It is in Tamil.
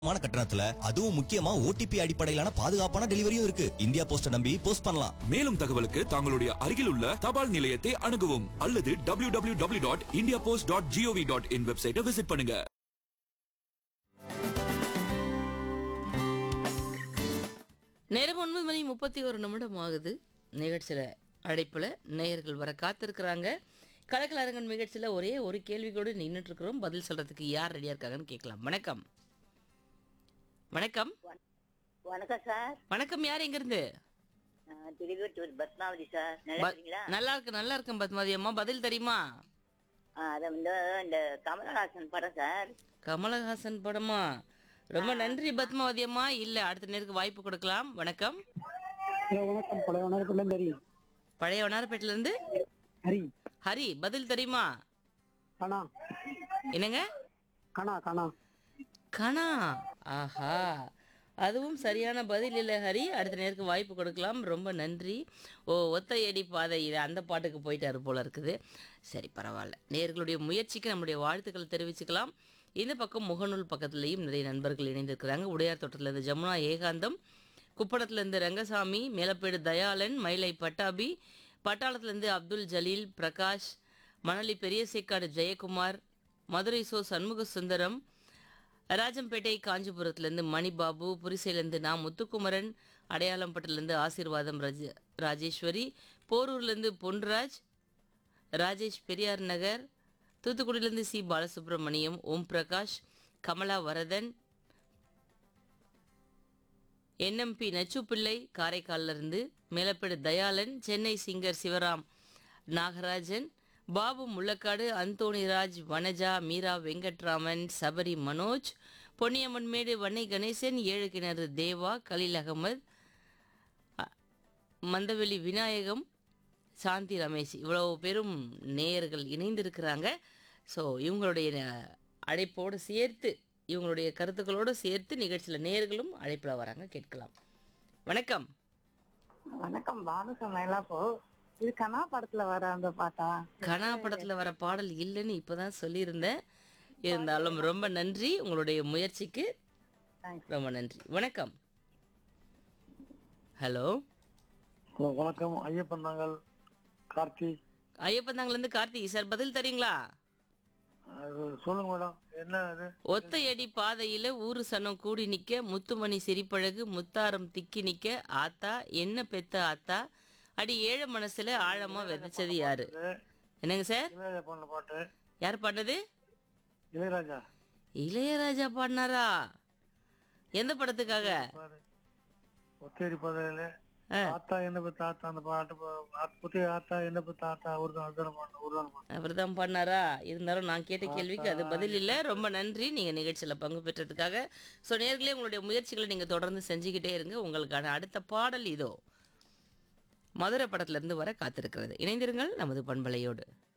மான கட்டணத்துல அதுவும் முக்கியமா ஓடிபி அடிப்படையிலான பாதுகாப்பான டெலிவரியும் இருக்கு இந்தியா போஸ்ட நம்பி போஸ்ட் பண்ணலாம் மேலும் தகவலுக்கு தங்களுடைய அருகில் உள்ள தபால் நிலையத்தை அணுகவும் அல்லது www.indiapost.gov.in dot India post dot G O V dot in வெப்சைட்டை விசிட் பண்ணுங்க நேரம் ஒன்பது மணி முப்பத்தி ஒரு நிமிடம் ஆகுது நிகழ்ச்சியில் அழைப்பில் நேயர்கள் வர காத்திருக்கிறாங்க கலக்கல் அரங்கன் நிகழ்ச்சியில் ஒரே ஒரு கேள்வியோடு நின்றுட்டு இருக்கிறோம் பதில் சொல்றதுக்கு யார் ரெடியாக இருக்காங்கன்னு கேட்கலாம் வணக்கம் வணக்கம் வணக்கம் சார் வணக்கம் யார் எங்கிருந்து நான் திருவிட்டூர் பத்மாவதி சார் நல்லா ப- இருக்கீங்களா நல்லா இருக்கு நல்லா இருக்கேன் பத்மாதி அம்மா பதில் தெரியுமா ஆ, அது வந்து இந்த கமலஹாசன் படம் சார் கமலஹாசன் படமா ரொம்ப நன்றி பத்மாவதி அம்மா இல்ல அடுத்த நேருக்கு வாய்ப்பு கொடுக்கலாம் வணக்கம் ஹலோ வணக்கம் பழைய வணக்கத்துல இருந்து ஹரி பழைய வண்ணாரப்பேட்டில இருந்து ஹரி ஹரி பதில் தெரியுமா கணா என்னங்க கணா கணா கணா ஆஹா அதுவும் சரியான பதில் இல்லை ஹரி அடுத்த நேருக்கு வாய்ப்பு கொடுக்கலாம் ரொம்ப நன்றி ஓ ஒத்தையடி பாதை இது அந்த பாட்டுக்கு போயிட்டாரு போல இருக்குது சரி பரவாயில்ல நேர்களுடைய முயற்சிக்கு நம்முடைய வாழ்த்துக்கள் தெரிவிச்சுக்கலாம் இந்த பக்கம் முகநூல் பக்கத்துலேயும் நிறைய நண்பர்கள் இணைந்திருக்கிறாங்க உடையார் தோட்டத்திலேருந்து ஜமுனா ஏகாந்தம் குப்படத்துலேருந்து ரங்கசாமி மேலப்பேடு தயாளன் மயிலை பட்டாபி பட்டாளத்துலேருந்து அப்துல் ஜலீல் பிரகாஷ் மணலி பெரியசேக்காடு ஜெயக்குமார் மதுரை சோ சண்முக சுந்தரம் ராஜம்பேட்டை காஞ்சிபுரத்துலேருந்து மணிபாபு புரிசையிலேருந்து நா முத்துக்குமரன் அடையாளம்பட்டிலேருந்து ஆசீர்வாதம் ராஜ ராஜேஸ்வரி போரூர்லேருந்து பொன்ராஜ் ராஜேஷ் பெரியார் நகர் தூத்துக்குடியிலேருந்து சி பாலசுப்ரமணியம் ஓம் பிரகாஷ் கமலா வரதன் என்எம்பி நச்சுப்பிள்ளை காரைக்கால்ல இருந்து மேலப்பேடு தயாளன் சென்னை சிங்கர் சிவராம் நாகராஜன் பாபு முள்ளக்காடு அந்தோணிராஜ் வனஜா மீரா வெங்கட்ராமன் சபரி மனோஜ் பொன்னியம்மன்மேடு வன்னை கணேசன் ஏழு கிணறு தேவா கலீல் அகமது அ- மந்தவெளி விநாயகம் சாந்தி ரமேஷ் இவ்வளோ பேரும் நேயர்கள் இணைந்திருக்கிறாங்க ஸோ இவங்களுடைய அஹ், அழைப்போடு சேர்த்து இவங்களுடைய கருத்துக்களோடு சேர்த்து நிகழ்ச்சியில் நேயர்களும் அழைப்பில் வராங்க கேட்கலாம் வணக்கம் வணக்கம் பாலசமயலா போ இது கணா படத்துல வர அந்த பாட்டா கனா படத்தில் வர பாடல் இல்லைன்னு இப்போதான் சொல்லியிருந்தேன் இருந்தாலும் ரொம்ப நன்றி உங்களுடைய முயற்சிக்கு ரொம்ப நன்றி வணக்கம் ஹலோ ஹலோ வணக்கம் ஐயப்பன் நாங்கள் கார்த்தி ஐயப்பந்தாங்கலேருந்து கார்த்திக் சார் பதில் தரீங்களா அது சொல்லுங்க மேடம் என்ன அது ஒத்தையடி பாதையில ஊரு சனம் கூடி நிக்க முத்துமணி சிரிப்பழகு முத்தாரம் திக்கி நிக்க ஆத்தா என்ன பெத்த ஆத்தா அடி ஏழை மனசுல ஆழமா விதைச்சது யாரு என்னங்க சார் இளையராஜா பண்ண பாட்டு யார் பாடினது இளையராஜா இளையராஜா பாடினாரா எந்த படத்துக்காக பாரு ஒத்தேரி பதையில ஆ. ஆத்தா என்ன பத்தி ஆத்தா அந்த பாட்டு புத்திய ஆத்தா என்ன பத்தி ஆத்தா ஒரு தான் அதுதான பாட்டு ஒரு தான் பாட்டு அவர் தான் பண்ணாரா இருந்தாலும் நான் கேட்ட கேள்விக்கு அது பதில் இல்லை ரொம்ப நன்றி நீங்கள் நிகழ்ச்சியில் பங்கு பெற்றதுக்காக ஸோ நேர்களே உங்களுடைய முயற்சிகளை நீங்கள் தொடர்ந்து செஞ்சுக்கிட்டே இருங்க உங்களுக்கான அடுத்த பாடல் இதோ மதுரை படத்திலிருந்து வர காத்திருக்கிறது இணைந்திருங்கள் நமது பண்பலையோடு